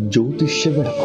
ಜ್ಯೋತಿಷ್ಯ ಬೆಳಕು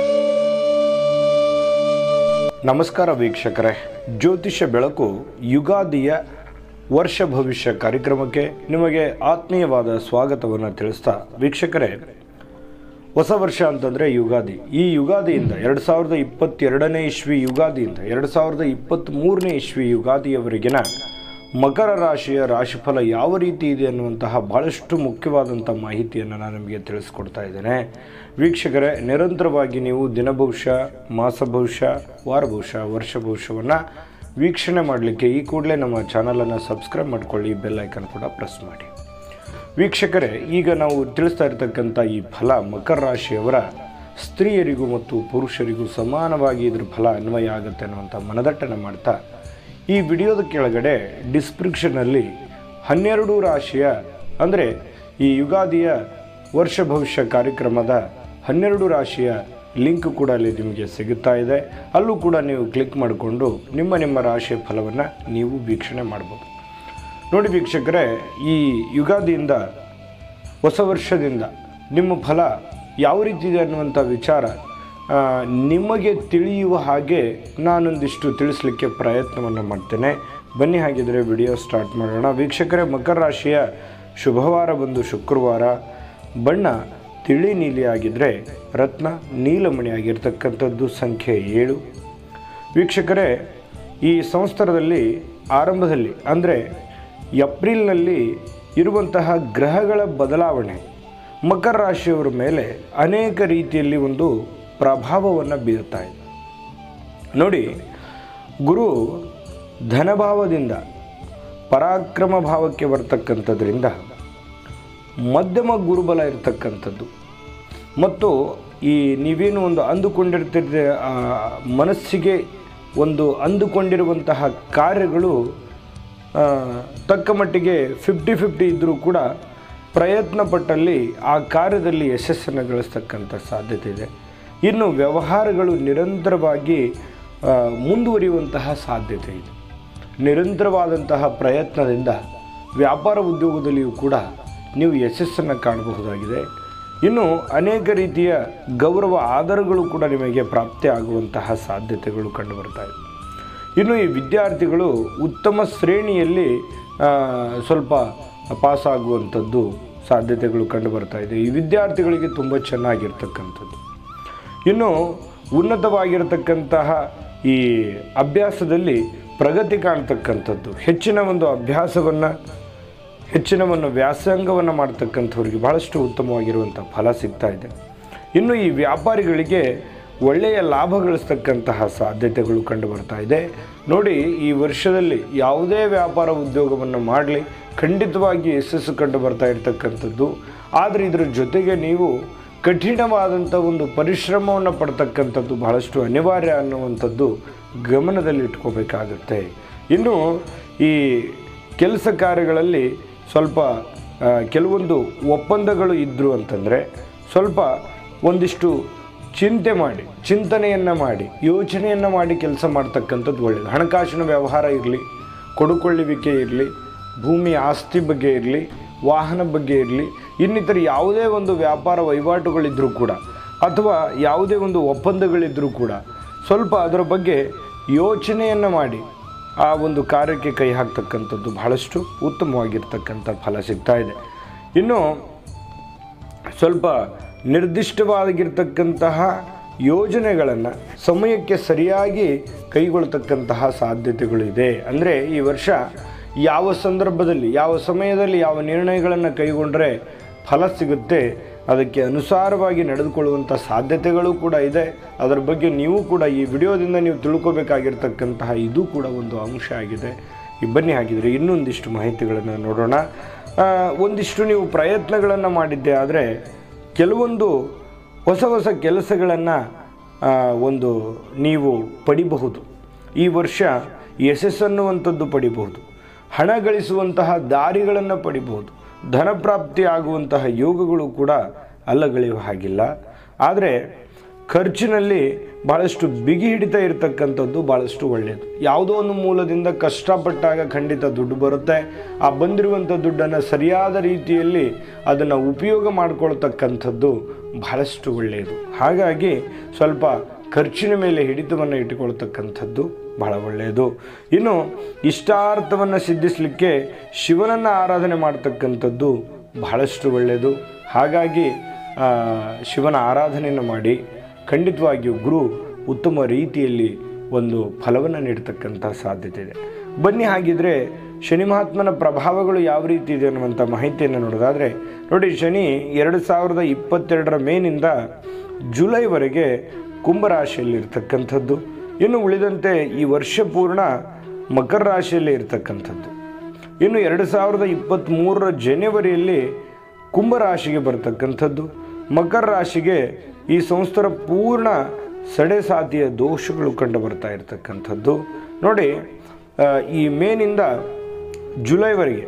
ನಮಸ್ಕಾರ ವೀಕ್ಷಕರೇ ಜ್ಯೋತಿಷ್ಯ ಬೆಳಕು ಯುಗಾದಿಯ ವರ್ಷ ಭವಿಷ್ಯ ಕಾರ್ಯಕ್ರಮಕ್ಕೆ ನಿಮಗೆ ಆತ್ಮೀಯವಾದ ಸ್ವಾಗತವನ್ನು ತಿಳಿಸ್ತಾ ವೀಕ್ಷಕರೇ ಹೊಸ ವರ್ಷ ಅಂತಂದರೆ ಯುಗಾದಿ ಈ ಯುಗಾದಿಯಿಂದ ಎರಡು ಸಾವಿರದ ಇಪ್ಪತ್ತೆರಡನೇ ಇಸ್ವಿ ಯುಗಾದಿಯಿಂದ ಎರಡು ಸಾವಿರದ ಇಪ್ಪತ್ತ್ಮೂರನೇ ಇಸ್ವಿ ಯುಗಾದಿಯವರೆಗಿನ ಮಕರ ರಾಶಿಯ ರಾಶಿಫಲ ಯಾವ ರೀತಿ ಇದೆ ಅನ್ನುವಂತಹ ಭಾಳಷ್ಟು ಮುಖ್ಯವಾದಂಥ ಮಾಹಿತಿಯನ್ನು ನಾನು ನಿಮಗೆ ತಿಳಿಸ್ಕೊಡ್ತಾ ಇದ್ದೇನೆ ವೀಕ್ಷಕರೇ ನಿರಂತರವಾಗಿ ನೀವು ದಿನ ಭವಿಷ್ಯ ಮಾಸ ಭವಿಷ್ಯ ವಾರ ಭವಿಷ್ಯ ವರ್ಷ ಭವಿಷ್ಯವನ್ನು ವೀಕ್ಷಣೆ ಮಾಡಲಿಕ್ಕೆ ಈ ಕೂಡಲೇ ನಮ್ಮ ಚಾನಲನ್ನು ಸಬ್ಸ್ಕ್ರೈಬ್ ಮಾಡಿಕೊಳ್ಳಿ ಬೆಲ್ ಐಕನ್ ಕೂಡ ಪ್ರೆಸ್ ಮಾಡಿ ವೀಕ್ಷಕರೇ ಈಗ ನಾವು ತಿಳಿಸ್ತಾ ಇರತಕ್ಕಂಥ ಈ ಫಲ ಮಕರ ರಾಶಿಯವರ ಸ್ತ್ರೀಯರಿಗೂ ಮತ್ತು ಪುರುಷರಿಗೂ ಸಮಾನವಾಗಿ ಇದ್ರ ಫಲ ಅನ್ವಯ ಆಗುತ್ತೆ ಅನ್ನುವಂಥ ಮನದಟ್ಟನೆ ಮಾಡ್ತಾ ಈ ವಿಡಿಯೋದ ಕೆಳಗಡೆ ಡಿಸ್ಕ್ರಿಪ್ಷನಲ್ಲಿ ಹನ್ನೆರಡು ರಾಶಿಯ ಅಂದರೆ ಈ ಯುಗಾದಿಯ ವರ್ಷ ಭವಿಷ್ಯ ಕಾರ್ಯಕ್ರಮದ ಹನ್ನೆರಡು ರಾಶಿಯ ಲಿಂಕ್ ಕೂಡ ಅಲ್ಲಿ ನಿಮಗೆ ಸಿಗುತ್ತಾ ಇದೆ ಅಲ್ಲೂ ಕೂಡ ನೀವು ಕ್ಲಿಕ್ ಮಾಡಿಕೊಂಡು ನಿಮ್ಮ ನಿಮ್ಮ ರಾಶಿಯ ಫಲವನ್ನು ನೀವು ವೀಕ್ಷಣೆ ಮಾಡ್ಬೋದು ನೋಡಿ ವೀಕ್ಷಕರೇ ಈ ಯುಗಾದಿಯಿಂದ ಹೊಸ ವರ್ಷದಿಂದ ನಿಮ್ಮ ಫಲ ಯಾವ ರೀತಿ ಇದೆ ಅನ್ನುವಂಥ ವಿಚಾರ ಆ, ನಿಮಗೆ ತಿಳಿಯುವ ಹಾಗೆ ನಾನೊಂದಿಷ್ಟು ತಿಳಿಸ್ಲಿಕ್ಕೆ ಪ್ರಯತ್ನವನ್ನು ಮಾಡ್ತೇನೆ ಬನ್ನಿ ಹಾಗಿದ್ರೆ ವಿಡಿಯೋ ಸ್ಟಾರ್ಟ್ ಮಾಡೋಣ ವೀಕ್ಷಕರೇ ಮಕರ ರಾಶಿಯ ಶುಭವಾರ ಬಂದು ಶುಕ್ರವಾರ ಬಣ್ಣ ತಿಳಿ ನೀಲಿ ಆಗಿದ್ದರೆ ರತ್ನ ನೀಲಮಣಿ ಆಗಿರ್ತಕ್ಕಂಥದ್ದು ಸಂಖ್ಯೆ ಏಳು ವೀಕ್ಷಕರೇ ಈ ಸಂವತ್ಸರದಲ್ಲಿ ಆರಂಭದಲ್ಲಿ ಅಂದರೆ ಏಪ್ರಿಲ್ನಲ್ಲಿ ಇರುವಂತಹ ಗ್ರಹಗಳ ಬದಲಾವಣೆ ಮಕರ ರಾಶಿಯವರ ಮೇಲೆ ಅನೇಕ ರೀತಿಯಲ್ಲಿ ಒಂದು ಪ್ರಭಾವವನ್ನು ಬೀರುತ್ತಾ ಇದೆ ನೋಡಿ ಗುರು ಧನಭಾವದಿಂದ ಪರಾಕ್ರಮ ಭಾವಕ್ಕೆ ಬರ್ತಕ್ಕಂಥದ್ರಿಂದ ಮಧ್ಯಮ ಗುರುಬಲ ಇರತಕ್ಕಂಥದ್ದು ಮತ್ತು ಈ ನೀವೇನು ಒಂದು ಅಂದುಕೊಂಡಿರ್ತಿದ್ದ ಆ, ಮನಸ್ಸಿಗೆ ಒಂದು ಅಂದುಕೊಂಡಿರುವಂತಹ ಕಾರ್ಯಗಳು ಆ, ತಕ್ಕ ಮಟ್ಟಿಗೆ ಫಿಫ್ಟಿ ಫಿಫ್ಟಿ ಇದ್ದರೂ ಕೂಡ ಪ್ರಯತ್ನ ಪಟ್ಟಲ್ಲಿ ಆ ಕಾರ್ಯದಲ್ಲಿ ಯಶಸ್ಸನ್ನು ಗಳಿಸ್ತಕ್ಕಂಥ ಸಾಧ್ಯತೆ ಇದೆ ಇನ್ನು ವ್ಯವಹಾರಗಳು ನಿರಂತರವಾಗಿ ಆ, ಮುಂದುವರಿಯುವಂತಹ ಸಾಧ್ಯತೆ ಇದೆ ನಿರಂತರವಾದಂತಹ ಪ್ರಯತ್ನದಿಂದ ವ್ಯಾಪಾರ ಉದ್ಯೋಗದಲ್ಲಿಯೂ ಕೂಡ ನೀವು ಯಶಸ್ಸನ್ನು ಕಾಣಬಹುದಾಗಿದೆ ಇನ್ನು ಅನೇಕ ರೀತಿಯ ಗೌರವ ಆಧಾರಗಳು ಕೂಡ ನಿಮಗೆ ಪ್ರಾಪ್ತಿ ಆಗುವಂತಹ ಸಾಧ್ಯತೆಗಳು ಕಂಡುಬರ್ತಾ ಇದೆ ಇನ್ನು ಈ ವಿದ್ಯಾರ್ಥಿಗಳು ಉತ್ತಮ ಶ್ರೇಣಿಯಲ್ಲಿ ಆ, ಸ್ವಲ್ಪ ಪಾಸ್ ಆಗುವಂಥದ್ದು ಸಾಧ್ಯತೆಗಳು ಕಂಡುಬರ್ತಾ ಇದೆ ಈ ವಿದ್ಯಾರ್ಥಿಗಳಿಗೆ ತುಂಬ ಚೆನ್ನಾಗಿರ್ತಕ್ಕಂಥದ್ದು ಇನ್ನು ಉನ್ನತವಾಗಿರತಕ್ಕಂತಹ ಈ ಅಭ್ಯಾಸದಲ್ಲಿ ಪ್ರಗತಿ ಕಾಣ್ತಕ್ಕಂಥದ್ದು ಹೆಚ್ಚಿನ ಒಂದು ಅಭ್ಯಾಸವನ್ನು ಹೆಚ್ಚಿನ ಒಂದು ವ್ಯಾಸಂಗವನ್ನು ಮಾಡ್ತಕ್ಕಂಥವ್ರಿಗೆ ಬಹಳಷ್ಟು ಉತ್ತಮವಾಗಿರುವಂಥ ಫಲ ಸಿಗ್ತಾ ಇದೆ ಇನ್ನು ಈ ವ್ಯಾಪಾರಿಗಳಿಗೆ ಒಳ್ಳೆಯ ಲಾಭ ಗಳಿಸ್ತಕ್ಕಂತಹ ಸಾಧ್ಯತೆಗಳು ಕಂಡು ಬರ್ತಾ ಇದೆ ನೋಡಿ ಈ ವರ್ಷದಲ್ಲಿ ಯಾವುದೇ ವ್ಯಾಪಾರ ಉದ್ಯೋಗವನ್ನು ಮಾಡಲಿ ಖಂಡಿತವಾಗಿ ಯಶಸ್ಸು ಕಂಡು ಬರ್ತಾ ಇರತಕ್ಕಂಥದ್ದು ಆದರೆ ಇದರ ಜೊತೆಗೆ ನೀವು ಕಠಿಣವಾದಂಥ ಒಂದು ಪರಿಶ್ರಮವನ್ನು ಪಡ್ತಕ್ಕಂಥದ್ದು ಬಹಳಷ್ಟು ಅನಿವಾರ್ಯ ಅನ್ನುವಂಥದ್ದು ಗಮನದಲ್ಲಿ ಇಟ್ಕೋಬೇಕಾಗುತ್ತೆ ಇನ್ನು ಈ ಕೆಲಸ ಕಾರ್ಯಗಳಲ್ಲಿ ಸ್ವಲ್ಪ ಆ, ಕೆಲವೊಂದು ಒಪ್ಪಂದಗಳು ಇದ್ದರು ಅಂತಂದರೆ ಸ್ವಲ್ಪ ಒಂದಿಷ್ಟು ಚಿಂತೆ ಮಾಡಿ ಚಿಂತನೆಯನ್ನು ಮಾಡಿ ಯೋಚನೆಯನ್ನು ಮಾಡಿ ಕೆಲಸ ಮಾಡ್ತಕ್ಕಂಥದ್ದು ಒಳ್ಳೆಯದು ಹಣಕಾಸಿನ ವ್ಯವಹಾರ ಇರಲಿ ಕೊಡುಕೊಳ್ಳುವಿಕೆ ಇರಲಿ ಭೂಮಿ ಆಸ್ತಿ ಬಗ್ಗೆ ಇರಲಿ ವಾಹನ ಬಗ್ಗೆ ಇರಲಿ ಇನ್ನಿತರ ಯಾವುದೇ ಒಂದು ವ್ಯಾಪಾರ ವಹಿವಾಟುಗಳಿದ್ದರೂ ಕೂಡ ಅಥವಾ ಯಾವುದೇ ಒಂದು ಒಪ್ಪಂದಗಳಿದ್ದರೂ ಕೂಡ ಸ್ವಲ್ಪ ಅದರ ಬಗ್ಗೆ ಯೋಚನೆಯನ್ನು ಮಾಡಿ ಆ ಒಂದು ಕಾರ್ಯಕ್ಕೆ ಕೈ ಹಾಕ್ತಕ್ಕಂಥದ್ದು ಬಹಳಷ್ಟು ಉತ್ತಮವಾಗಿರ್ತಕ್ಕಂಥ ಫಲ ಸಿಗ್ತಾ ಇದೆ ಇನ್ನು ಸ್ವಲ್ಪ ನಿರ್ದಿಷ್ಟವಾಗಿರ್ತಕ್ಕಂತಹ ಯೋಜನೆಗಳನ್ನು ಸಮಯಕ್ಕೆ ಸರಿಯಾಗಿ ಕೈಗೊಳ್ತಕ್ಕಂತಹ ಸಾಧ್ಯತೆಗಳಿದೆ ಅಂದರೆ ಈ ವರ್ಷ ಯಾವ ಸಂದರ್ಭದಲ್ಲಿ ಯಾವ ಸಮಯದಲ್ಲಿ ಯಾವ ನಿರ್ಣಯಗಳನ್ನು ಕೈಗೊಂಡ್ರೆ ಫಲ ಸಿಗುತ್ತೆ ಅದಕ್ಕೆ ಅನುಸಾರವಾಗಿ ನಡೆದುಕೊಳ್ಳುವಂಥ ಸಾಧ್ಯತೆಗಳು ಕೂಡ ಇದೆ ಅದರ ಬಗ್ಗೆ ನೀವು ಕೂಡ ಈ ವಿಡಿಯೋದಿಂದ ನೀವು ತಿಳ್ಕೊಬೇಕಾಗಿರ್ತಕ್ಕಂತಹ ಇದು ಕೂಡ ಒಂದು ಅಂಶ ಆಗಿದೆ ಈ ಬನ್ನಿ ಹಾಗಿದ್ರೆ ಇನ್ನೊಂದಿಷ್ಟು ಮಾಹಿತಿಗಳನ್ನು ನೋಡೋಣ ಆ, ಒಂದಿಷ್ಟು ನೀವು ಪ್ರಯತ್ನಗಳನ್ನು ಮಾಡಿದ್ದೆ ಆದರೆ ಕೆಲವೊಂದು ಹೊಸ ಹೊಸ ಕೆಲಸಗಳನ್ನು ಒಂದು ನೀವು ಪಡಿಬಹುದು ಈ ವರ್ಷ ಯಶಸ್ಸನ್ನುವಂಥದ್ದು ಪಡಿಬಹುದು ಹಣ ಗಳಿಸುವಂತಹ ದಾರಿಗಳನ್ನು ಪಡಿಬಹುದು ಧನಪ್ರಾಪ್ತಿ ಆಗುವಂತಹ ಯೋಗಗಳು ಕೂಡ ಅಲ್ಲಗಳೆಯುವ ಹಾಗಿಲ್ಲ ಆದರೆ ಖರ್ಚಿನಲ್ಲಿ ಭಾಳಷ್ಟು ಬಿಗಿ ಹಿಡಿತ ಇರತಕ್ಕಂಥದ್ದು ಭಾಳಷ್ಟು ಒಳ್ಳೆಯದು ಯಾವುದೋ ಒಂದು ಮೂಲದಿಂದ ಕಷ್ಟಪಟ್ಟಾಗ ಖಂಡಿತ ದುಡ್ಡು ಬರುತ್ತೆ ಆ ಬಂದಿರುವಂಥ ದುಡ್ಡನ್ನು ಸರಿಯಾದ ರೀತಿಯಲ್ಲಿ ಅದನ್ನು ಉಪಯೋಗ ಮಾಡಿಕೊಳ್ತಕ್ಕಂಥದ್ದು ಬಹಳಷ್ಟು ಒಳ್ಳೆಯದು ಹಾಗಾಗಿ ಸ್ವಲ್ಪ ಖರ್ಚಿನ ಮೇಲೆ ಹಿಡಿತವನ್ನು ಇಟ್ಟುಕೊಳ್ತಕ್ಕಂಥದ್ದು ಬಹಳ ಒಳ್ಳೆಯದು ಇನ್ನು ಇಷ್ಟಾರ್ಥವನ್ನು ಸಿದ್ಧಿಸಲಿಕ್ಕೆ ಶಿವನನ್ನು ಆರಾಧನೆ ಮಾಡ್ತಕ್ಕಂಥದ್ದು ಬಹಳಷ್ಟು ಒಳ್ಳೆಯದು ಹಾಗಾಗಿ ಆ, ಶಿವನ ಆರಾಧನೆಯನ್ನು ಮಾಡಿ ಖಂಡಿತವಾಗಿಯೂ ಗುರು ಉತ್ತಮ ರೀತಿಯಲ್ಲಿ ಒಂದು ಫಲವನ್ನು ನೀಡ್ತಕ್ಕಂಥ ಸಾಧ್ಯತೆ ಇದೆ ಬನ್ನಿ ಹಾಗಿದ್ರೆ ಶನಿ ಮಹಾತ್ಮನ ಪ್ರಭಾವಗಳು ಯಾವ ರೀತಿ ಇದೆ ಅನ್ನುವಂಥ ಮಾಹಿತಿಯನ್ನು ನೋಡೋದಾದರೆ ನೋಡಿ ಶನಿ ಎರಡು ಸಾವಿರದ ಇಪ್ಪತ್ತೆರಡರ ಮೇನಿಂದ ಜುಲೈವರೆಗೆ ಕುಂಭರಾಶಿಯಲ್ಲಿ ಇರ್ತಕ್ಕಂಥದ್ದು ಇನ್ನು ಉಳಿದಂತೆ ಈ ವರ್ಷ ಪೂರ್ಣ ಮಕರ ರಾಶಿಯಲ್ಲಿ ಇರ್ತಕ್ಕಂಥದ್ದು ಇನ್ನು ಎರಡು ಸಾವಿರದ ಇಪ್ಪತ್ತ್ಮೂರರ ಜನವರಿಯಲ್ಲಿ ಕುಂಭರಾಶಿಗೆ ಬರ್ತಕ್ಕಂಥದ್ದು ಮಕರ ರಾಶಿಗೆ ಈ ಸಂಸ್ಥರ ಪೂರ್ಣ ಸಡೆಸಾತಿಯ ದೋಷಗಳು ಕಂಡು ಬರ್ತಾ ಇರತಕ್ಕಂಥದ್ದು ನೋಡಿ ಆ, ಈ ಮೇನಿಂದ ಜುಲೈವರೆಗೆ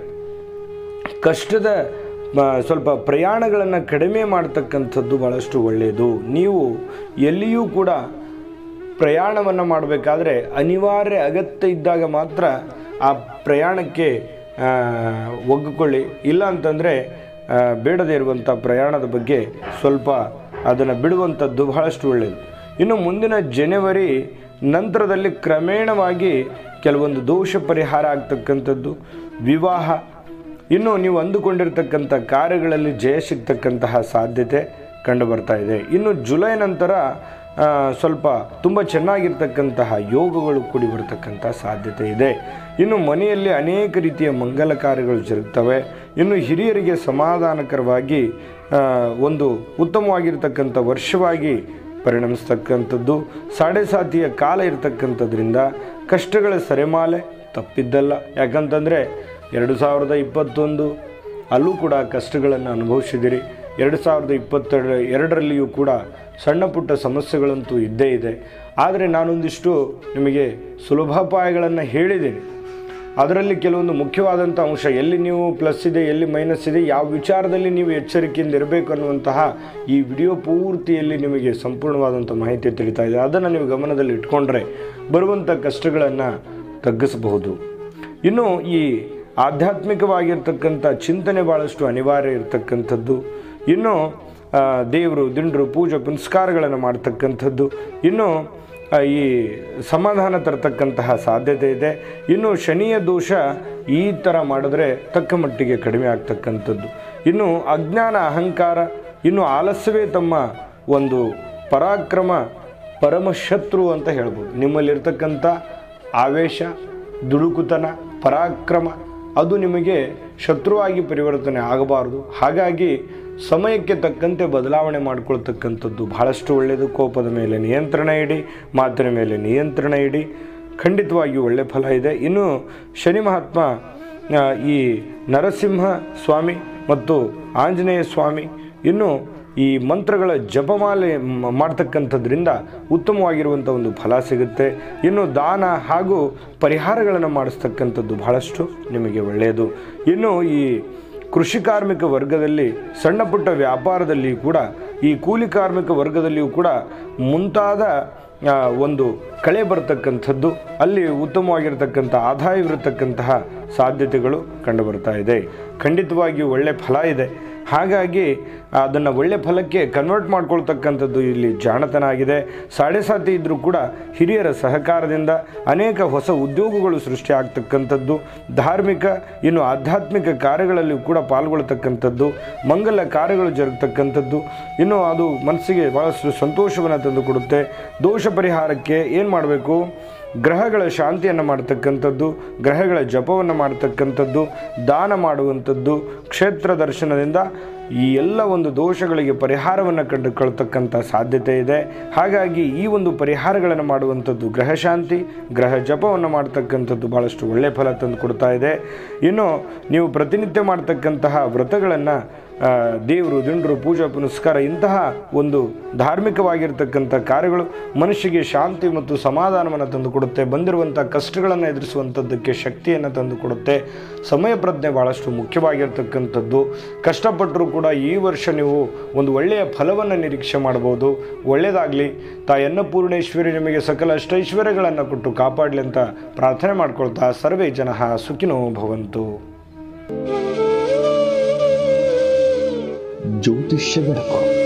ಕಷ್ಟದ ಆ, ಸ್ವಲ್ಪ ಪ್ರಯಾಣಗಳನ್ನು ಕಡಿಮೆ ಮಾಡ್ತಕ್ಕಂಥದ್ದು ಭಾಳಷ್ಟು ಒಳ್ಳೆಯದು ನೀವು ಎಲ್ಲಿಯೂ ಕೂಡ ಪ್ರಯಾಣವನ್ನು ಮಾಡಬೇಕಾದ್ರೆ ಅನಿವಾರ್ಯ ಅಗತ್ಯ ಇದ್ದಾಗ ಮಾತ್ರ ಆ ಪ್ರಯಾಣಕ್ಕೆ ಆ, ಒಗ್ಗಿಕೊಳ್ಳಿ ಇಲ್ಲ ಅಂತಂದರೆ ಆ, ಬೇಡದೇ ಇರುವಂಥ ಪ್ರಯಾಣದ ಬಗ್ಗೆ ಸ್ವಲ್ಪ ಅದನ್ನು ಬಿಡುವಂಥದ್ದು ಬಹಳಷ್ಟು ಒಳ್ಳೆಯದು ಇನ್ನು ಮುಂದಿನ ಜನವರಿ ನಂತರದಲ್ಲಿ ಕ್ರಮೇಣವಾಗಿ ಕೆಲವೊಂದು ದೋಷ ಪರಿಹಾರ ಆಗ್ತಕ್ಕಂಥದ್ದು ವಿವಾಹ ಇನ್ನು ನೀವು ಅಂದುಕೊಂಡಿರ್ತಕ್ಕಂಥ ಕಾರ್ಯಗಳಲ್ಲಿ ಜಯ ಸಿಗ್ತಕ್ಕಂತಹ ಸಾಧ್ಯತೆ ಕಂಡು ಬರ್ತಾ ಇದೆ ಇನ್ನು ಜುಲೈ ನಂತರ ಆ, ಸ್ವಲ್ಪ ತುಂಬ ಚೆನ್ನಾಗಿರ್ತಕ್ಕಂತಹ ಯೋಗಗಳು ಕೂಡಿ ಬರ್ತಕ್ಕಂಥ ಸಾಧ್ಯತೆ ಇದೆ ಇನ್ನು ಮನೆಯಲ್ಲಿ ಅನೇಕ ರೀತಿಯ ಮಂಗಲ ಕಾರ್ಯಗಳು ಜರುಗ್ತವೆ ಇನ್ನು ಹಿರಿಯರಿಗೆ ಸಮಾಧಾನಕರವಾಗಿ ಆ, ಒಂದು ಉತ್ತಮವಾಗಿರ್ತಕ್ಕಂಥ ವರ್ಷವಾಗಿ ಪರಿಣಮಿಸ್ತಕ್ಕಂಥದ್ದು ಸಾಡೆ ಸಾತಿಯ ಕಾಲ ಇರತಕ್ಕಂಥದ್ರಿಂದ ಕಷ್ಟಗಳ ಸರೆಮಾಲೆ ತಪ್ಪಿದ್ದಲ್ಲ ಯಾಕಂತಂದರೆ ಎರಡು ಸಾವಿರದ ಇಪ್ಪತ್ತೊಂದು ಅಲ್ಲೂ ಕೂಡ ಕಷ್ಟಗಳನ್ನು ಅನುಭವಿಸಿದಿರಿ ಎರಡು ಸಾವಿರದ ಇಪ್ಪತ್ತೆರಡು ಎರಡರಲ್ಲಿಯೂ ಕೂಡ ಸಣ್ಣ ಪುಟ್ಟ ಸಮಸ್ಯೆಗಳಂತೂ ಇದ್ದೇ ಇದೆ ಆದರೆ ನಾನೊಂದಿಷ್ಟು ನಿಮಗೆ ಸುಲಭೋಪಾಯಗಳನ್ನು ಹೇಳಿದ್ದೀನಿ ಅದರಲ್ಲಿ ಕೆಲವೊಂದು ಮುಖ್ಯವಾದಂಥ ಅಂಶ ಎಲ್ಲಿ ನೀವು ಪ್ಲಸ್ ಇದೆ ಎಲ್ಲಿ ಮೈನಸ್ ಇದೆ ಯಾವ ವಿಚಾರದಲ್ಲಿ ನೀವು ಎಚ್ಚರಿಕೆಯಿಂದ ಇರಬೇಕು ಅನ್ನುವಂತಹ ಈ ವಿಡಿಯೋ ಪೂರ್ತಿಯಲ್ಲಿ ನಿಮಗೆ ಸಂಪೂರ್ಣವಾದಂಥ ಮಾಹಿತಿ ತಿಳಿತಾ ಇದೆ ಅದನ್ನು ನೀವು ಗಮನದಲ್ಲಿ ಇಟ್ಕೊಂಡ್ರೆ ಬರುವಂಥ ಕಷ್ಟಗಳನ್ನು ತಗ್ಗಿಸಬಹುದು ಇನ್ನು ಈ ಆಧ್ಯಾತ್ಮಿಕವಾಗಿರ್ತಕ್ಕಂಥ ಚಿಂತನೆ ಭಾಳಷ್ಟು ಅನಿವಾರ್ಯ ಇರತಕ್ಕಂಥದ್ದು ಇನ್ನು ಆ, ದೇವರು ದಿಂಡ್ರು ಪೂಜೆ ಪುನಸ್ಕಾರಗಳನ್ನು ಮಾಡ್ತಕ್ಕಂಥದ್ದು ಇನ್ನು ಆ, ಈ ಸಮಾಧಾನ ತರತಕ್ಕಂತಹ ಸಾಧ್ಯತೆ ಇದೆ ಇನ್ನು ಶನಿಯ ದೋಷ ಈ ಥರ ಮಾಡಿದ್ರೆ ತಕ್ಕ ಮಟ್ಟಿಗೆ ಕಡಿಮೆ ಆಗ್ತಕ್ಕಂಥದ್ದು ಇನ್ನು ಅಜ್ಞಾನ ಅಹಂಕಾರ ಇನ್ನು ಆಲಸ್ಯವೇ ತಮ್ಮ ಒಂದು ಪರಾಕ್ರಮ ಪರಮಶತ್ರು ಅಂತ ಹೇಳ್ಬೋದು ನಿಮ್ಮಲ್ಲಿರ್ತಕ್ಕಂಥ ಆವೇಶ ದುಡುಕುತನ ಪರಾಕ್ರಮ ಅದು ನಿಮಗೆ ಶತ್ರುವಾಗಿ ಪರಿವರ್ತನೆ ಆಗಬಾರ್ದು ಹಾಗಾಗಿ ಸಮಯಕ್ಕೆ ತಕ್ಕಂತೆ ಬದಲಾವಣೆ ಮಾಡಿಕೊಳ್ತಕ್ಕಂಥದ್ದು ಬಹಳಷ್ಟು ಒಳ್ಳೆಯದು ಕೋಪದ ಮೇಲೆ ನಿಯಂತ್ರಣ ಇಡಿ ಮಾತಿನ ಮೇಲೆ ನಿಯಂತ್ರಣ ಇಡಿ ಖಂಡಿತವಾಗಿಯೂ ಒಳ್ಳೆಯ ಫಲ ಇದೆ ಇನ್ನು ಶನಿ ಮಹಾತ್ಮ ಆ, ಈ ನರಸಿಂಹ ಸ್ವಾಮಿ ಮತ್ತು ಆಂಜನೇಯ ಸ್ವಾಮಿ ಇನ್ನು ಈ ಮಂತ್ರಗಳ ಜಪಮಾಲೆ ಮ- ಮಾಡ್ತಕ್ಕಂಥದ್ರಿಂದ ಉತ್ತಮವಾಗಿರುವಂಥ ಒಂದು ಫಲ ಸಿಗುತ್ತೆ ಇನ್ನು ದಾನ ಹಾಗೂ ಪರಿಹಾರಗಳನ್ನು ಮಾಡಿಸ್ತಕ್ಕಂಥದ್ದು ಬಹಳಷ್ಟು ನಿಮಗೆ ಒಳ್ಳೆಯದು ಇನ್ನು ಈ ಕೃಷಿ ಕಾರ್ಮಿಕ ವರ್ಗದಲ್ಲಿ ಸಣ್ಣ ಪುಟ್ಟ ವ್ಯಾಪಾರದಲ್ಲಿ ಕೂಡ ಈ ಕೂಲಿ ಕಾರ್ಮಿಕ ವರ್ಗದಲ್ಲಿಯೂ ಕೂಡ ಮುಂತಾದ ಆ, ಒಂದು ಕಳೆ ಬರ್ತಕ್ಕಂಥದ್ದು ಅಲ್ಲಿ ಉತ್ತಮವಾಗಿರ್ತಕ್ಕಂಥ ಆದಾಯವಿರತಕ್ಕಂತಹ ಸಾಧ್ಯತೆಗಳು ಕಂಡುಬರ್ತಾ ಇದೆ ಖಂಡಿತವಾಗಿಯೂ ಒಳ್ಳೆ ಫಲ ಇದೆ ಹಾಗಾಗಿ ಅದನ್ನು ಒಳ್ಳೆ ಫಲಕ್ಕೆ ಕನ್ವರ್ಟ್ ಮಾಡ್ಕೊಳ್ತಕ್ಕಂಥದ್ದು ಇಲ್ಲಿ ಜಾಣತನ ಆಗಿದೆ ಸಾಡೆ ಸಾತಿ ಇದ್ದರೂ ಕೂಡ ಹಿರಿಯರ ಸಹಕಾರದಿಂದ ಅನೇಕ ಹೊಸ ಉದ್ಯೋಗಗಳು ಸೃಷ್ಟಿ ಆಗ್ತಕ್ಕಂಥದ್ದು ಧಾರ್ಮಿಕ ಇನ್ನು ಆಧ್ಯಾತ್ಮಿಕ ಕಾರ್ಯಗಳಲ್ಲಿ ಕೂಡ ಪಾಲ್ಗೊಳ್ತಕ್ಕಂಥದ್ದು ಮಂಗಲ ಕಾರ್ಯಗಳು ಜರುಗತಕ್ಕಂಥದ್ದು ಇನ್ನು ಅದು ಮನಸ್ಸಿಗೆ ಭಾಳಷ್ಟು ಸಂತೋಷವನ್ನು ತಂದು ಕೊಡುತ್ತೆ ದೋಷ ಪರಿಹಾರಕ್ಕೆ ಏನು ಮಾಡಬೇಕು ಗ್ರಹಗಳ ಶಾಂತಿಯನ್ನು ಮಾಡ್ತಕ್ಕಂಥದ್ದು ಗ್ರಹಗಳ ಜಪವನ್ನು ಮಾಡ್ತಕ್ಕಂಥದ್ದು ದಾನ ಮಾಡುವಂಥದ್ದು ಕ್ಷೇತ್ರ ದರ್ಶನದಿಂದ ಈ ಎಲ್ಲ ಒಂದು ದೋಷಗಳಿಗೆ ಪರಿಹಾರವನ್ನು ಕಂಡುಕೊಳ್ತಕ್ಕಂಥ ಸಾಧ್ಯತೆ ಇದೆ ಹಾಗಾಗಿ ಈ ಒಂದು ಪರಿಹಾರಗಳನ್ನು ಮಾಡುವಂಥದ್ದು ಗ್ರಹ ಶಾಂತಿ ಗ್ರಹ ಜಪವನ್ನು ಮಾಡ್ತಕ್ಕಂಥದ್ದು ಭಾಳಷ್ಟು ಒಳ್ಳೆಯ ಫಲ ತಂದು ಕೊಡ್ತಾ ಇದೆ ಇನ್ನು ನೀವು ಪ್ರತಿನಿತ್ಯ ಮಾಡ್ತಕ್ಕಂತಹ ವ್ರತಗಳನ್ನು ಆ, ದೇವರು ದಿಂಡ್ರು ಪೂಜಾ ಪುನಸ್ಕಾರ ಇಂತಹ ಒಂದು ಧಾರ್ಮಿಕವಾಗಿರ್ತಕ್ಕಂಥ ಕಾರ್ಯಗಳು ಮನುಷ್ಯಗೆ ಶಾಂತಿ ಮತ್ತು ಸಮಾಧಾನವನ್ನು ತಂದುಕೊಡುತ್ತೆ ಬಂದಿರುವಂಥ ಕಷ್ಟಗಳನ್ನು ಎದುರಿಸುವಂಥದ್ದಕ್ಕೆ ಶಕ್ತಿಯನ್ನು ತಂದುಕೊಡುತ್ತೆ ಸಮಯ ಪ್ರಜ್ಞೆ ಭಾಳಷ್ಟು ಮುಖ್ಯವಾಗಿರ್ತಕ್ಕಂಥದ್ದು ಕಷ್ಟಪಟ್ಟರೂ ಕೂಡ ಈ ವರ್ಷ ನೀವು ಒಂದು ಒಳ್ಳೆಯ ಫಲವನ್ನು ನಿರೀಕ್ಷೆ ಮಾಡ್ಬೋದು ಒಳ್ಳೆಯದಾಗಲಿ ತಾಯಿ ಅನ್ನಪೂರ್ಣೇಶ್ವರಿ ನಿಮಗೆ ಸಕಲ ಅಷ್ಟೈಶ್ವರ್ಯಗಳನ್ನು ಕೊಟ್ಟು ಕಾಪಾಡಲಿ ಅಂತ ಪ್ರಾರ್ಥನೆ ಮಾಡ್ಕೊಳ್ತಾ ಸರ್ವೇ ಜನ ಸುಖಿನೋ ಭವಂತು ಜ್ಯೋತಿಷ್ಯ ಬೆಳಕು